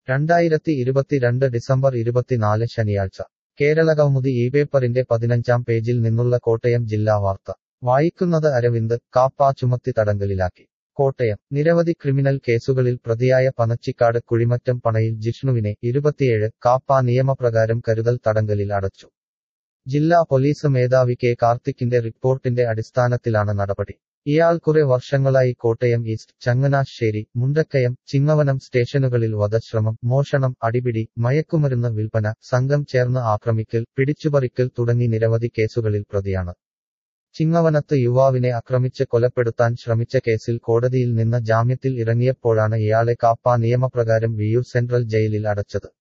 രണ്ടായിരത്തി ഇരുപത്തിരണ്ട് ഡിസംബർ ഇരുപത്തിനാല് ശനിയാഴ്ച കേരളകൗമുദി ഈ പേപ്പറിന്റെ പതിനഞ്ചാം പേജിൽ നിന്നുള്ള കോട്ടയം ജില്ലാ വാർത്ത വായിക്കുന്നത് അരവിന്ദ് കാപ്പ ചുമത്തി തടങ്കലിലാക്കി കോട്ടയം നിരവധി ക്രിമിനൽ കേസുകളിൽ പ്രതിയായ പനച്ചിക്കാട് കുഴിമറ്റം പണയിൽ ജിഷ്ണുവിനെ ഇരുപത്തിയേഴ് കാപ്പ നിയമപ്രകാരം കരുതൽ തടങ്കലിൽ അടച്ചു ജില്ലാ പോലീസ് മേധാവി കെ കാർത്തിക്കിന്റെ റിപ്പോർട്ടിന്റെ അടിസ്ഥാനത്തിലാണ് നടപടി ഇയാൾ കുറെ വർഷങ്ങളായി കോട്ടയം ഈസ്റ്റ് ചങ്ങനാശ്ശേരി മുണ്ടക്കയം ചിങ്ങവനം സ്റ്റേഷനുകളിൽ വധശ്രമം മോഷണം അടിപിടി മയക്കുമരുന്ന് വിൽപ്പന സംഘം ചേർന്ന് ആക്രമിക്കൽ പിടിച്ചുപറിക്കൽ തുടങ്ങി നിരവധി കേസുകളിൽ പ്രതിയാണ് ചിങ്ങവനത്ത് യുവാവിനെ ആക്രമിച്ച് കൊലപ്പെടുത്താൻ ശ്രമിച്ച കേസിൽ കോടതിയിൽ നിന്ന് ജാമ്യത്തിൽ ഇറങ്ങിയപ്പോഴാണ് ഇയാളെ കാപ്പ നിയമപ്രകാരം വിയൂർ സെൻട്രൽ ജയിലിൽ അടച്ചത്